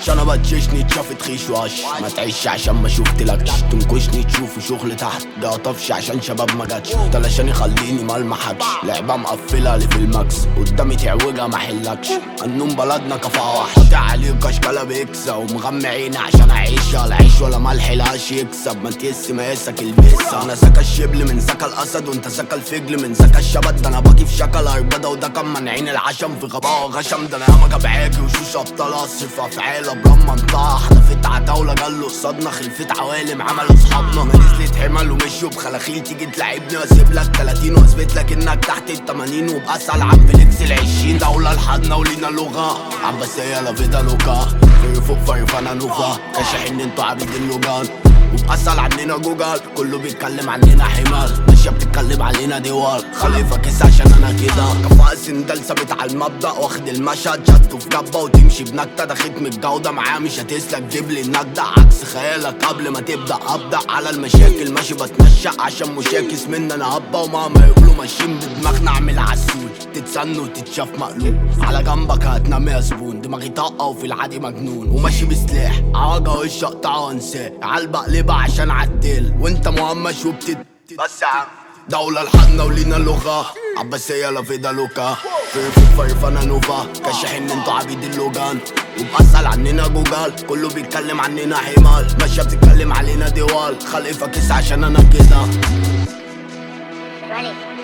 عشان ابتششني اتشافت خيش وقش ما تعيش عشان ما شفتلكش تنكشني تشوف شغل تحت ده طفش عشان شباب ما جاتش تلاشان يخليني ما المحكش لعبه مقفله لي في الماكس قدامي تعوجها ما حلكش النوم بلدنا كفاح قاطع عليك اشكالها بيكسا ومغمى عيني عشان اعيشها العيش ولا ملح العيش يكسب ما تيس مقاسك البسه انا سكا الشبل من سكا الاسد وانت سكا الفجل من سكا الشبت ده انا باقي في شكل اربده وده كان منعين العشم في غباء وغشم ده انا ياما جاب عاجي وشوش ابطال اصرف افعال ابرام منطقه حدفت عتاوله جاله قصادنا خلفت عوالم عملوا اصحابنا ما نزلت حمل ومشوا بخلاخيل تيجي تلعبني واسيب لك 30 واثبت لك انك تحت ال 80 وبأسأل عن فليكس ال 20 دولة لحدنا ولينا لغة عباسية لا فيدا لوكا فري فوق فري فانا نوفا كاشح ان انتوا عبيد اللوجان وبأسأل عننا جوجل كله بيتكلم عننا حمال ماشية بتتكلم علينا ديوال خليفة كيس عشان انا كده كفاءة سندال ثابت على المبدأ واخد المشهد شدته في جبة وتمشي بنكتة ده ختم الجودة معاه مش هتسلك جيب لي النجدة عكس خيالك قبل ما تبدأ أبدأ على المشاكل ماشي بتنشأ عشان مشاكس مني أنا هبة ومهما يقولوا ماشيين بدماغنا أعمل عسول تتسن وتتشاف مقلوب على جنبك هتنام يا زبون دماغي طاقة وفي العادي مجنون وماشي بسلاح عواجة وش اقطعه وانساه عالبقلبة عشان عدل وانت مهمش وبتت بس يا عم دولة لحدنا ولينا لغة عباسية لا فيدا لوكا في في فري فانا نوفا كاشح ان انتوا عبيد اللوجان وبأسأل عننا جوجل كله بيتكلم عننا حمال ماشية بتتكلم علينا ديوال خليفة كيس عشان انا كده Ready.